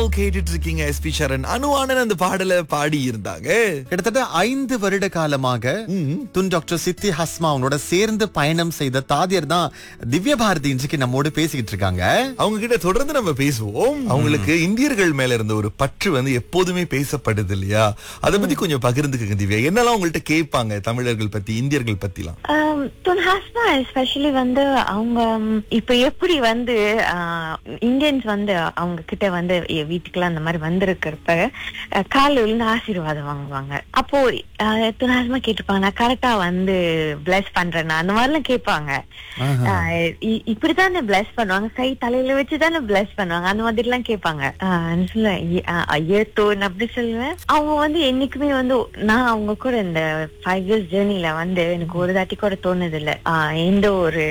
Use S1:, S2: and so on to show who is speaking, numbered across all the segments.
S1: கேட்டுட்டு இருக்கீங்க எஸ்பி சரண் அனுவானன் அந்த பாடலை பாடி இருந்தாங்க
S2: கிட்டத்தட்ட ஐந்து வருட காலமாக துன் டாக்டர் சித்தி ஹஸ்மா அவங்களோட சேர்ந்து பயணம் செய்த தாதியர் தான் திவ்ய பாரதி இன்றைக்கு நம்மோடு பேசிக்கிட்டு இருக்காங்க
S1: அவங்க கிட்ட தொடர்ந்து நம்ம பேசுவோம் அவங்களுக்கு இந்தியர்கள் மேல இருந்த ஒரு பற்று வந்து எப்போதுமே பேசப்படுது இல்லையா அதை பத்தி கொஞ்சம் பகிர்ந்துக்குங்க திவ்யா என்னெல்லாம் உங்கள்ட்ட கேட்பாங்க தமிழர்கள் பத்தி இந்தியர்கள் பத்திலாம்
S3: துன் ஹாஸ்மா எஸ்பெஷலி வந்து அவங்க ம், இப்ப எப்படி வந்து இந்தியன்ஸ் வந்து அவங்க கிட்ட வந்து எ- வீட்டுக்கெல்லாம் அந்த மாதிரி வந்திருக்கிறப்ப அஹ், கால்ல விழுந்து ஆசீர்வாதம் வாங்குவாங்க அப்போ அஹ், துன் ஹாஸ்மா கேட்டிருப்பாங்க நான் கரெக்டா வந்து பிளஸ் பண்றேன்னா அந்த மாதிரி எல்லாம் கேட்பாங்க அஹ், இ- இப்படித்தானே பிளஸ் பண்ணுவாங்க கை தலையில வச்சுதானே பிளஸ் பண்ணுவாங்க அந்த மாதிரி எல்லாம் கேட்பாங்க அஹ், நான் சொல்லுவேன் "ஐய- அஹ், ஐயோ தோன் அப்படி சொல்லுவேன் அவங்க வந்து என்னைக்குமே வந்து நான் அவங்க கூட இந்த ஃபைவ் இயர்ஸ் ஜேர்னில வந்து எனக்கு ஒரு தாட்டி கூட தோணுது இல்ல ஆஹ் எந்த ஒரு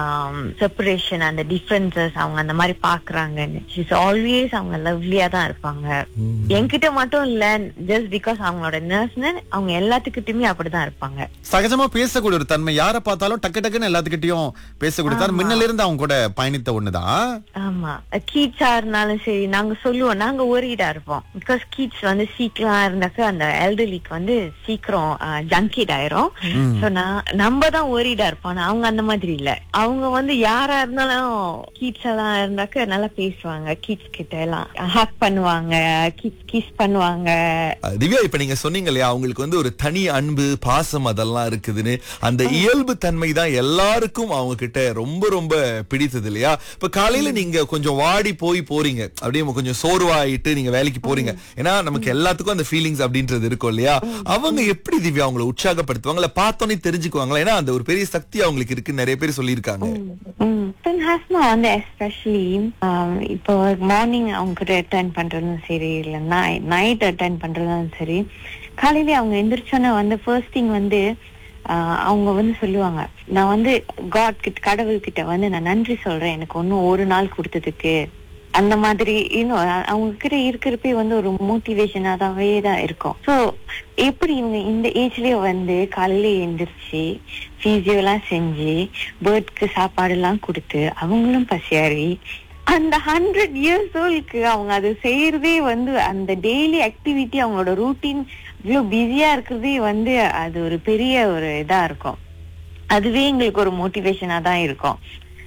S3: செப்பரேஷன் அந்த டிஃபரன்சஸ் அவங்க அந்த மாதிரி பாக்குறாங்கன்னு ஆல்வேஸ் அவங்க லவ்லியா தான் இருப்பாங்க என்கிட்ட மட்டும் இல்ல ஜஸ்ட் பிகாஸ் அவங்களோட நர்ஸ்னு அவங்க எல்லாத்துக்கிட்டயுமே அப்படிதான் இருப்பாங்க
S2: சகஜமா பேசக்கூடிய ஒரு தன்மை யாரை பார்த்தாலும் டக்கு டக்குன்னு எல்லாத்துக்கிட்டையும் பேசக்கூடிய தன்மை முன்னில இருந்து அவங்க கூட பயணித்த ஒண்ணுதான்
S3: ஆமா கீட்ஸா இருந்தாலும் சரி நாங்க சொல்லுவோம் நாங்க ஒரீடா இருப்போம் பிகாஸ் கீட்ஸ் வந்து சீக்கிரம் இருந்தாக்க அந்த எல்டர்லிக்கு வந்து சீக்கிரம் ஜங்கிட் ஆயிரும் சோ நான் நம்ம தான் ஒரீடா இருப்போம் ஆனா அவங்க அந்த மாதிரி இல்ல அவங்க வந்து யாரா இருந்தாலும் கீட்ஸ் எல்லாம் இருந்தாக்க நல்லா பேசுவாங்க கீட்ஸ் கிட்ட எல்லாம் ஹக் பண்ணுவாங்க கிஸ் கிஸ் பண்ணுவாங்க
S1: அஹ் திவ்யா இப்ப நீங்க சொன்னீங்க இல்லையா அவங்களுக்கு வந்து ஒரு தனி அன்பு பாசம் அதெல்லாம் இருக்குதுன்னு அந்த இயல்பு தன்மை தான் எல்லாருக்கும் அவங்க கிட்ட ரொம்ப ரொம்ப பிடித்தது இல்லையா இப்ப காலையில நீங்க கொஞ்சம் வாடி போய் போறீங்க அப்படியே கொஞ்சம் சோர்வாயிட்டு நீங்க வேலைக்கு போறீங்க ஏன்னா நமக்கு எல்லாத்துக்கும் அந்த ஃபீலிங்ஸ் அப்படின்றது இருக்கும் இல்லையா அவங்க எப்படி திவ்யா அவங்களை உற்சாகப்படுத்துவாங்களா பார்த்தோன்னே தெரிஞ்சுக்குவாங்களா ஏன்னா அந்த ஒரு பெரிய சக்தி அவங்களுக்கு இருக்குன்னு நிறைய பேர் சொல்லியிருக்காங்க
S3: தென் ஹாஸ்மா வந்து எஸ்பெஷலி இப்போ மார்னிங் அவங்க கிட்ட அட்டென்ட் பண்றதும் சரி இல்ல நைட் அட்டென்ட் பண்றதும் சரி காலையில அவங்க எந்திரிச்சோன்னே வந்து ஃபர்ஸ்ட் திங் வந்து ஆஹ் அவங்க வந்து சொல்லுவாங்க நான் வந்து காட் கிட்ட கடவுள் கிட்ட வந்து நான் நன்றி சொல்றேன் எனக்கு ஒன்னும் ஒரு நாள் கொடுத்ததுக்கு அந்த மாதிரி இன்னும் அவங்க கிட்ட இருக்கிறப்பே வந்து ஒரு மோட்டிவேஷனாவே தான் இருக்கும் சோ எப்படி இவங்க இந்த ஏஜ்லயே வந்து காலையில எந்திரிச்சு பிசியோ எல்லாம் செஞ்சு பேர்ட்க்கு சாப்பாடு எல்லாம் கொடுத்து அவங்களும் பசியாரி அந்த ஹண்ட்ரட் இயர்ஸ் ஓல்க்கு அவங்க அது செய்யறதே வந்து அந்த டெய்லி ஆக்டிவிட்டி அவங்களோட ரூட்டீன் இவ்வளவு பிஸியா இருக்கிறதே வந்து அது ஒரு பெரிய ஒரு இதா இருக்கும் அதுவே எங்களுக்கு ஒரு மோட்டிவேஷனா தான் இருக்கும்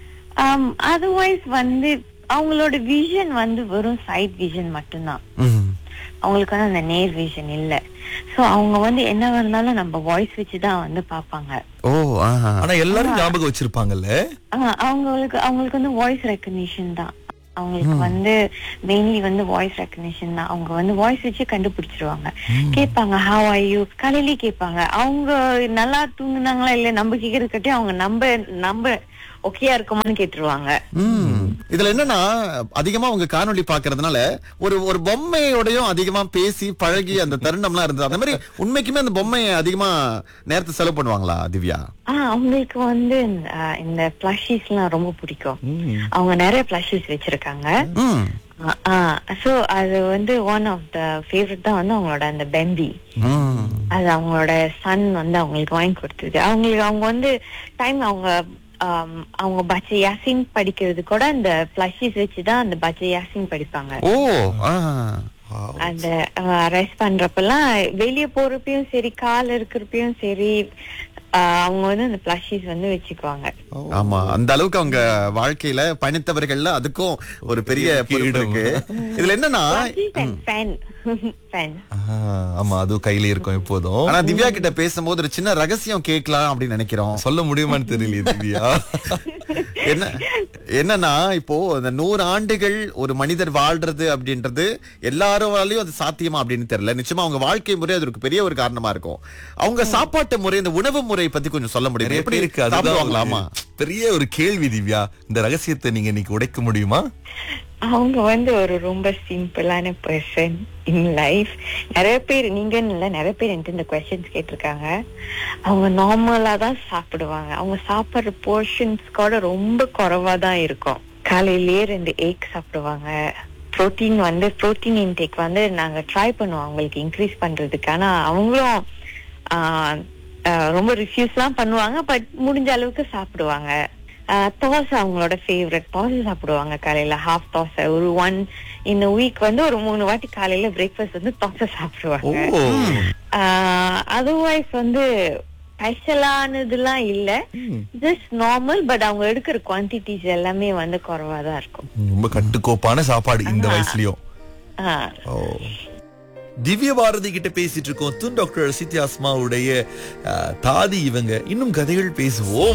S3: அதர்வைஸ் வந்து அவங்களோட விஷன் வந்து வெறும் சைட் விஷன் மட்டும்தான்
S2: ம்.
S3: அவங்களுக்கு வந்து அந்த நேர் விஷன் இல்ல சோ அவங்க வந்து என்ன இருந்தாலும் நம்ம வாய்ஸ் வச்சுதான் வந்து பாப்பாங்க
S2: ஓ ஆஹா.
S1: ஆனா எல்லாரும் ஞாபகம் வச்சிருப்பாங்கல்ல
S3: ஆஹ் அவங்களுக்கு அவங்களுக்கு வந்து வாய்ஸ் ரெக்கக்னிஷன் தான் அவங்களுக்கு வந்து மெயின்லி வந்து வாய்ஸ் ரெக்கக்னிஷன் தான் அவங்க வந்து வாய்ஸ் வச்சு கண்டுபிடிச்சிருவாங்க கேட்பாங்க ஹவ் ஆர் யூ காலையிலேயே கேட்பாங்க அவங்க நல்லா தூங்குனாங்களா இல்ல நம்ம கேக்குறது கட்டி அவங்க நம்ம நம்ம ஓகேயா இருக்குமான்னு கேட்டுருவாங்க
S2: ம். இதுல என்னன்னா அதிகமா உங்க காணொளி பாக்குறதுனால ஒரு ஒரு பொம்மையோடயும் அதிகமா பேசி பழகி அந்த தருணம்லாம் இருந்தது அந்த மாதிரி உண்மைக்குமே அந்த பொம்மையை அதிகமா நேரத்தை செலவு பண்ணுவாங்களா திவ்யா
S3: ஆஹ் அவங்களுக்கு வந்து ஆஹ் இந்த பிளஷிஸ் எல்லாம் ரொம்ப பிடிக்கும் அவங்க நிறைய பிளஷிஸ் வச்சிருக்காங்க
S2: ம்.
S3: சோ அது வந்து ஒன் ஆஃப் த ஃபேவரட் தான் வந்து அவங்களோட அந்த பெம்பி
S2: ம்.
S3: அது அவங்களோட சன் வந்து அவங்களுக்கு வாங்கி கொடுத்தது அவங்களுக்கு அவங்க வந்து டைம் அவங்க ஆம், அவங்க பச்சை யாசின் படிக்கிறது கூட அந்த பிளஷிஸ் வச்சுதான் அந்த பச்சை யாசின் படிப்பாங்க
S2: ஓ ஆ.
S3: அந்த ரெஸ்ட் பண்றப்பெல்லாம் வெளிய போறப்பயும் சரி கால் இருக்கிறப்பயும் சரி ஆஹ் அவங்க வந்து அந்த பிளஷிஸ் வந்து வச்சுக்குவாங்க
S2: ஆமா அந்த அளவுக்கு அவங்க வாழ்க்கையில பயணித்தவர்கள்ல அதுக்கும் ஒரு பெரிய பொறுப்பு இருக்கு இதுல என்னன்னா
S3: ஃபேன் ஃபேன்
S1: ஆஹ், ஆமா அதுவும் கையில இருக்கும் எப்போதும்
S2: ஆனா திவ்யா கிட்ட பேசும்போது ஒரு சின்ன ரகசியம் கேட்கலாம் அப்படின்னு நினைக்கிறோம்
S1: சொல்ல முடியுமான்னு தெரியலையே திவ்யா
S2: என்ன என்னன்னா இப்போ அந்த நூறு ஆண்டுகள் ஒரு மனிதர் வாழ்றது அப்படின்றது எல்லாராலையும் அது சாத்தியமா அப்படின்னு தெரியல நிச்சயமா அவங்க வாழ்க்கை முறை அதற்கு பெரிய ஒரு காரணமா இருக்கும் அவங்க சாப்பாட்டு முறை இந்த உணவு முறை பத்தி கொஞ்சம் சொல்ல முடியும்
S1: நிறைய
S2: எப்படி
S1: பேர் இருக்கு அதுதான்
S2: சாப்பிடுவாங்களா ஆமா
S1: ஒரு பெரிய ஒரு கேள்வி திவ்யா இந்த ரகசியத்தை நீங்க இன்னைக்கு உடைக்க முடியுமா
S3: அவங்க வந்து ஒரு ரொம்ப சிம்பிளான பர்சன் இன் லைஃப் நிறைய பேர் நீங்கன்னு இல்ல நிறைய பேர் என்கிட்ட இந்த கொஸ்டின்ஸ் கேட்டிருக்காங்க அவங்க நார்மலா தான் சாப்பிடுவாங்க அவங்க சாப்பிடுற போர்ஷன்ஸ் கூட ரொம்ப குறைவா தான் இருக்கும் காலையிலேயே ரெண்டு எக் சாப்பிடுவாங்க புரோட்டீன் வந்து புரோட்டீன் இன்டேக் வந்து நாங்க ட்ரை பண்ணுவோம் அவங்களுக்கு இன்க்ரீஸ் பண்றதுக்கு ஆனா அவங்களும் ஆஹ், ஆஹ், ரொம்ப ரிஃப்யூஸ் எல்லாம் பண்ணுவாங்க பட் முடிஞ்ச அளவுக்கு சாப்பிடுவாங்க தோசை அவங்களோட ஃபேவரட் தோசை சாப்பிடுவாங்க காலையில ஹாஃப் தோசை ஒரு ஒன் இந்த வீக் வந்து ஒரு மூணு வாட்டி காலையில பிரேக்ஃபாஸ்ட் வந்து தோசை சாப்பிடுவாங்க
S1: ஓ
S3: அதர்வைஸ் வந்து ஸ்பெஷலானதுலாம் இல்ல ஜஸ்ட் நார்மல் பட் அவங்க எடுக்கிற குவான்டிட்டிஸ் எல்லாமே வந்து குறைவா தான் இருக்கும்
S1: ரொம்ப கட்டுக்கோப்பான சாப்பாடு இந்த வயசுலயும்
S3: ஆஹ்
S1: ஓ திவ்ய பாரதி கிட்ட பேசிட்டு இருக்கோம் துன் டாக்டர் சித்யாஸ்மாவுடைய அஹ், தாதி இவங்க இன்னும் கதைகள் பேசுவோம்